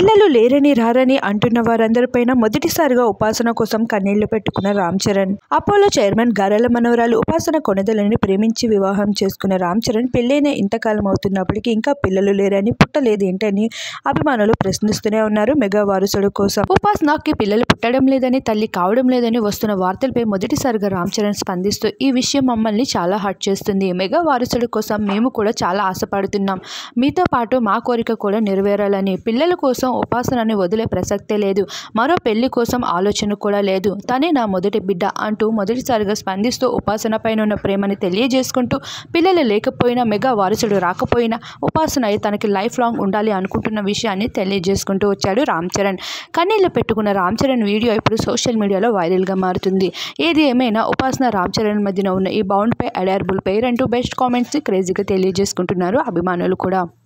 పిల్లలు లేరని రారని అంటున్న వారందరిపైన మొదటిసారిగా ఉపాసన కోసం కన్నీళ్లు పెట్టుకున్న రామ్ చరణ్ అపోలో చైర్మన్ గారెల మనవరాలు ఉపాసన కొనదలని ప్రేమించి వివాహం చేసుకున్న రామ్ చరణ్ పెళ్ళైన ఇంతకాలం అవుతున్నప్పటికీ ఇంకా పిల్లలు లేరని పుట్టలేదు ఏంటని అభిమానులు ప్రశ్నిస్తూనే ఉన్నారు మెగా వారసుడు కోసం ఉపాసనకి పిల్లలు పుట్టడం లేదని తల్లి కావడం లేదని వస్తున్న వార్తలపై మొదటిసారిగా రామ్ చరణ్ స్పందిస్తూ ఈ విషయం మమ్మల్ని చాలా హర్ట్ చేస్తుంది మెగా వారసుడు కోసం మేము కూడా చాలా ఆశపడుతున్నాం మీతో పాటు మా కోరిక కూడా నెరవేరాలని పిల్లల కోసం ఉపాసనని వదిలే ప్రసక్తే లేదు మరో పెళ్లి కోసం ఆలోచన కూడా లేదు తనే నా మొదటి బిడ్డ అంటూ మొదటిసారిగా స్పందిస్తూ ఉపాసన పైన ఉన్న ప్రేమని తెలియజేసుకుంటూ పిల్లలు లేకపోయినా మెగా వారసుడు రాకపోయినా ఉపాసన తనకి లైఫ్ లాంగ్ ఉండాలి అనుకుంటున్న విషయాన్ని తెలియజేసుకుంటూ వచ్చాడు రామ్ చరణ్ కన్నీళ్లు పెట్టుకున్న రామ్ చరణ్ వీడియో ఇప్పుడు సోషల్ మీడియాలో వైరల్గా మారుతుంది ఏది ఏమైనా ఉపాసన రామ్ చరణ్ మధ్యన ఉన్న ఈ బౌండ్ పై అడారబుల్ పేర్ అంటూ బెస్ట్ కామెంట్స్ని క్రేజీగా తెలియజేసుకుంటున్నారు అభిమానులు కూడా